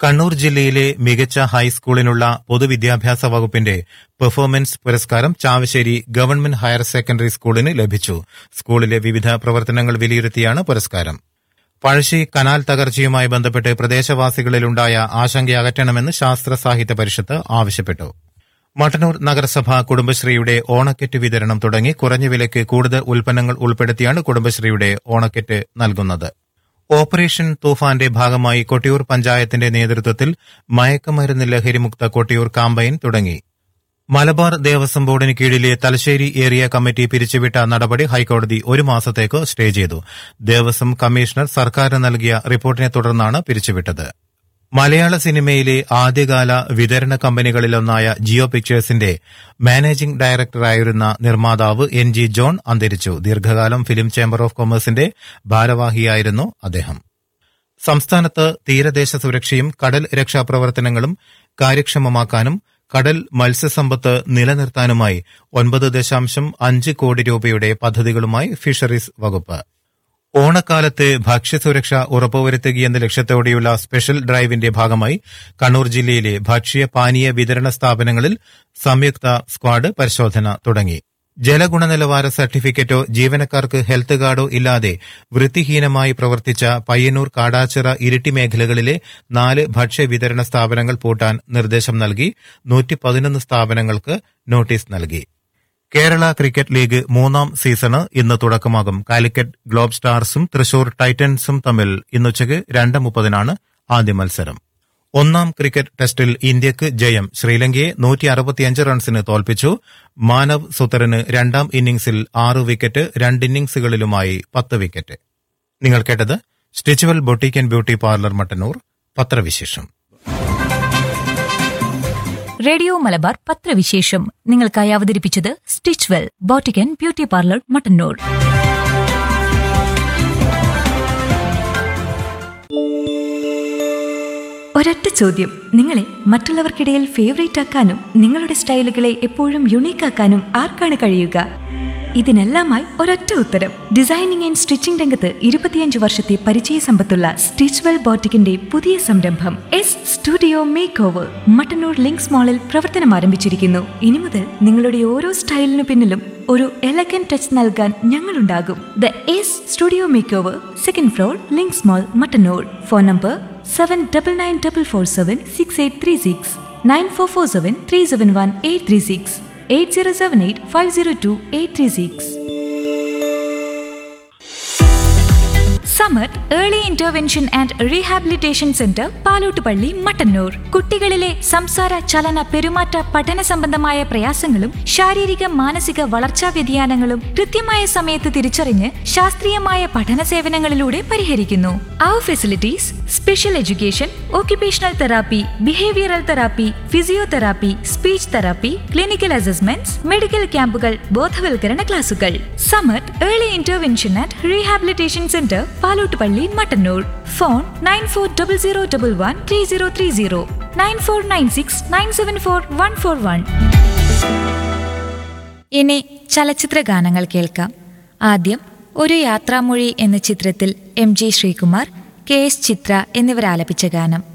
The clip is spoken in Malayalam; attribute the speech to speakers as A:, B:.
A: കണ്ണൂർ ജില്ലയിലെ മികച്ച ഹൈസ്കൂളിനുള്ള പൊതുവിദ്യാഭ്യാസ വകുപ്പിന്റെ പെർഫോമൻസ് പുരസ്കാരം ചാവശ്ശേരി ഗവൺമെന്റ് ഹയർ സെക്കൻഡറി സ്കൂളിന് ലഭിച്ചു സ്കൂളിലെ വിവിധ പ്രവർത്തനങ്ങൾ വിലയിരുത്തിയാണ് പുരസ്കാരം പഴശ്ശി കനാൽ തകർച്ചയുമായി ബന്ധപ്പെട്ട് പ്രദേശവാസികളിലുണ്ടായ ആശങ്ക അകറ്റണമെന്ന് ശാസ്ത്ര സാഹിത്യ പരിഷത്ത് ആവശ്യപ്പെട്ടു മട്ടന്നൂർ നഗരസഭ കുടുംബശ്രീയുടെ ഓണക്കിറ്റ് വിതരണം തുടങ്ങി കുറഞ്ഞ വിലയ്ക്ക് കൂടുതൽ ഉൽപ്പന്നങ്ങൾ ഉൾപ്പെടുത്തിയാണ് കുടുംബശ്രീയുടെ ഓണക്കിറ്റ് നൽകുന്നത് ഓപ്പറേഷൻ തൂഫാന്റെ ഭാഗമായി കൊട്ടിയൂർ പഞ്ചായത്തിന്റെ നേതൃത്വത്തിൽ മയക്കമരുന്ന് ലഹരിമുക്ത കൊട്ടിയൂർ കാമ്പയിൻ തുടങ്ങി മലബാർ ദേവസ്വം ബോർഡിന് കീഴിലെ തലശ്ശേരി ഏരിയ കമ്മിറ്റി പിരിച്ചുവിട്ട നടപടി ഹൈക്കോടതി ഒരു മാസത്തേക്ക് സ്റ്റേ ചെയ്തു ദേവസ്വം കമ്മീഷണർ സർക്കാരിന് നൽകിയ റിപ്പോർട്ടിനെ തുടർന്നാണ് പിരിച്ചുവിട്ടത് മലയാള സിനിമയിലെ ആദ്യകാല വിതരണ കമ്പനികളിലൊന്നായ ജിയോ പിക്ചേഴ്സിന്റെ മാനേജിംഗ് ഡയറക്ടറായിരുന്ന നിർമ്മാതാവ് എൻ ജി ജോൺ അന്തരിച്ചു ദീർഘകാലം ഫിലിം ചേംബർ ഓഫ് കൊമേഴ്സിന്റെ ഭാരവാഹിയായിരുന്നു അദ്ദേഹം സംസ്ഥാനത്ത് തീരദേശ സുരക്ഷയും കടൽ രക്ഷാപ്രവർത്തനങ്ങളും കാര്യക്ഷമമാക്കാനും കടൽ മത്സ്യസമ്പത്ത് നിലനിർത്താനുമായി ഒൻപത് ദശാംശം അഞ്ച് കോടി രൂപയുടെ പദ്ധതികളുമായി ഫിഷറീസ് വകുപ്പ് ഓണക്കാലത്ത് ഭക്ഷ്യസുരക്ഷ ഉറപ്പുവരുത്തുകയെന്ന ലക്ഷ്യത്തോടെയുള്ള സ്പെഷ്യൽ ഡ്രൈവിന്റെ ഭാഗമായി കണ്ണൂർ ജില്ലയിലെ ഭക്ഷ്യ പാനീയ വിതരണ സ്ഥാപനങ്ങളിൽ സംയുക്ത സ്ക്വാഡ് പരിശോധന തുടങ്ങി ജലഗുണനിലവാര സർട്ടിഫിക്കറ്റോ ജീവനക്കാർക്ക് ഹെൽത്ത് കാർഡോ ഇല്ലാതെ വൃത്തിഹീനമായി പ്രവർത്തിച്ച പയ്യന്നൂർ കാടാച്ചിറ ഇരിട്ടി മേഖലകളിലെ നാല് ഭക്ഷ്യ വിതരണ സ്ഥാപനങ്ങൾ പൂട്ടാൻ നിർദ്ദേശം നൽകി നൂറ്റി പതിനൊന്ന് സ്ഥാപനങ്ങൾക്ക് നോട്ടീസ് നൽകി കേരള ക്രിക്കറ്റ് ലീഗ് മൂന്നാം സീസണ് ഇന്ന് തുടക്കമാകും കാലിക്കറ്റ് ഗ്ലോബ് സ്റ്റാർസും തൃശൂർ ടൈറ്റൻസും തമ്മിൽ ഇന്നുച്ചയ്ക്ക് രണ്ട് മുപ്പതിനാണ് ആദ്യ മത്സരം ഒന്നാം ക്രിക്കറ്റ് ടെസ്റ്റിൽ ഇന്ത്യക്ക് ജയം ശ്രീലങ്കയെ നൂറ്റി അറുപത്തിയഞ്ച് റൺസിന് തോൽപ്പിച്ചു മാനവ് സുതറിന് രണ്ടാം ഇന്നിംഗ്സിൽ ആറ് വിക്കറ്റ് രണ്ട് ഇന്നിംഗ്സുകളിലുമായി പത്ത് വിക്കറ്റ് നിങ്ങൾ കേട്ടത് Stitchwell boutique and beauty parlour Mattannur പത്രവിശേഷം
B: റേഡിയോ മലബാർ പത്രവിശേഷം നിങ്ങൾക്കായി അവതരിപ്പിച്ചത് Stitchwell boutique and beauty parlour Mattannur ഒരൊറ്റ ചോദ്യം നിങ്ങളെ മറ്റുള്ളവർക്കിടയിൽ ഫേവറേറ്റ് ആക്കാനും നിങ്ങളുടെ സ്റ്റൈലുകളെ എപ്പോഴും യുണീക്ക് ആക്കാനും ആർക്കാണ് കഴിയുക ഇതിനെല്ലാമായി ഒരൊറ്റ ഉത്തരം ഡിസൈനിങ് ആൻഡ് സ്റ്റിച്ചിംഗ് രംഗത്ത് ഇരുപത്തിയഞ്ച് വർഷത്തെ പരിചയ സമ്പത്തുള്ള സ്റ്റിച്ച്വെൽ ബോട്ടിക്കിന്റെ പുതിയ സംരംഭം S studio make over Mattannur links മാളിൽ പ്രവർത്തനം ആരംഭിച്ചിരിക്കുന്നു ഇനി മുതൽ നിങ്ങളുടെ ഓരോ സ്റ്റൈലിനു പിന്നിലും ഒരു എലഗൻ ടച്ച് നൽകാൻ ഞങ്ങളുണ്ടാകും the S studio make over second floor links mall Mattannur phone number seven double nine double four seven six eight three six nine four four seven three seven one eight three six eight zero seven eight five zero two eight three six Samath early intervention and rehabilitation centre Palottupalli Mattannur കുട്ടികളിലെ സംസാര ചലന പെരുമാറ്റ പഠന സംബന്ധമായ പ്രയാസങ്ങളും ശാരീരിക മാനസിക വളർച്ചാ വ്യതിയാനങ്ങളും കൃത്യമായ സമയത്ത് തിരിച്ചറിഞ്ഞ് ശാസ്ത്രീയമായ പഠന സേവനങ്ങളിലൂടെ പരിഹരിക്കുന്നു അവർ facilities special education occupational therapy behavioural therapy physiotherapy speech therapy clinical assessments medical ക്യാമ്പുകൾ ബോധവൽക്കരണ ക്ലാസുകൾ Samath early intervention and rehabilitation centre Palottupalli Mattannur phone nine four double zero double one three zero three zero nine four nine six nine seven four one four one ഇനി ചലച്ചിത്ര ഗാനങ്ങൾ കേൾക്കാം ആദ്യം ഒരു യാത്രാമൊഴി എന്ന ചിത്രത്തിൽ M G Sreekumar K S Chithra എന്നിവർ ആലപിച്ച ഗാനം